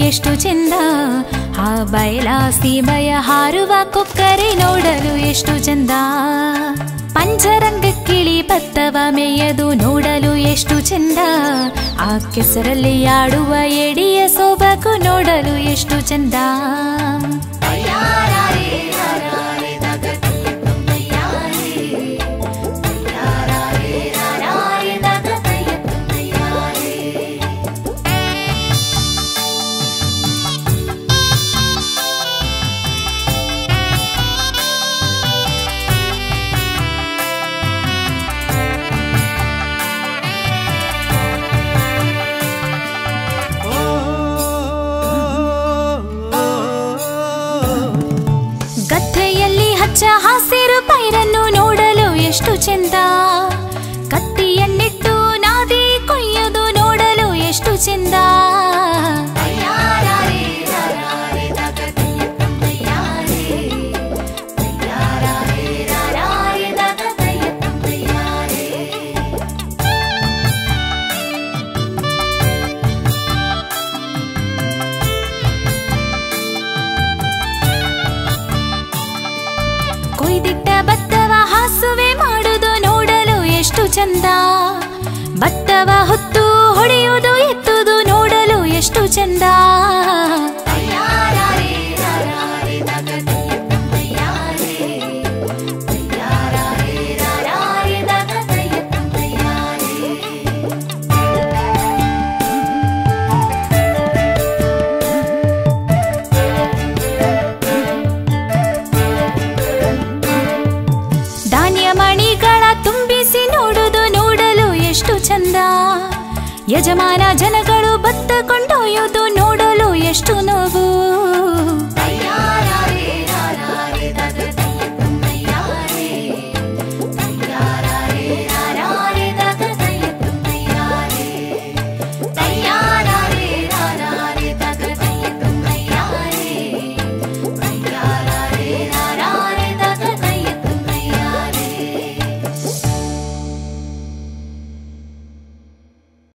ಎಷ್ಟು ಚೆಂದ ಆ ಬಯಲ ಸೀಮೆಯ ಹಾರುವ ಕೊಕ್ಕರೆ ನೋಡಲು ಎಷ್ಟು ಚಂದ ಪಂಚರಂಗ ಕಿಳಿ ಭತ್ತವ ಮೇಯದು ನೋಡಲು ಎಷ್ಟು ಚೆಂದ ಆ ಕೆಸರಲ್ಲಿ ಆಡುವ ಎಡಿಯ ಸೊಬಗು ನೋಡಲು ಎಷ್ಟು ಚಂದ ಗದ್ದೆಯಲ್ಲಿ ಹಚ್ಚ ಹಸಿರು ಪೈರನ್ನು ನೋಡಲು ಎಷ್ಟು ಚೆಂದ ಕತ್ತಿಯನ್ನಿಟ್ಟು ನಾದಿ ಕೊಯ್ಯೋದು ನೋಡಲು ಎಷ್ಟು ಚೆಂದ ಕೊಯ್ದಿಟ್ಟ ಭತ್ತವ ಹಾಸುವೆ ಮಾಡುವುದು ನೋಡಲು ಎಷ್ಟು ಚಂದ ಭತ್ತವ ಹೊತ್ತು ಹೊಡೆಯುವುದು ಎತ್ತುವುದು ನೋಡಲು ಎಷ್ಟು ಚಂದ ಧಾನ್ಯ ಮಣಿಗಳ ತುಂಬಿಸಿ ನೋಡುವುದು ನೋಡಲು ಎಷ್ಟು ಚಂದ ಯಜಮಾನ ಜನಗಳು ಭತ್ತ ಕೊಂಡೊಯ್ಯುವುದು ನೋಡಲು ಎಷ್ಟು ನೋವು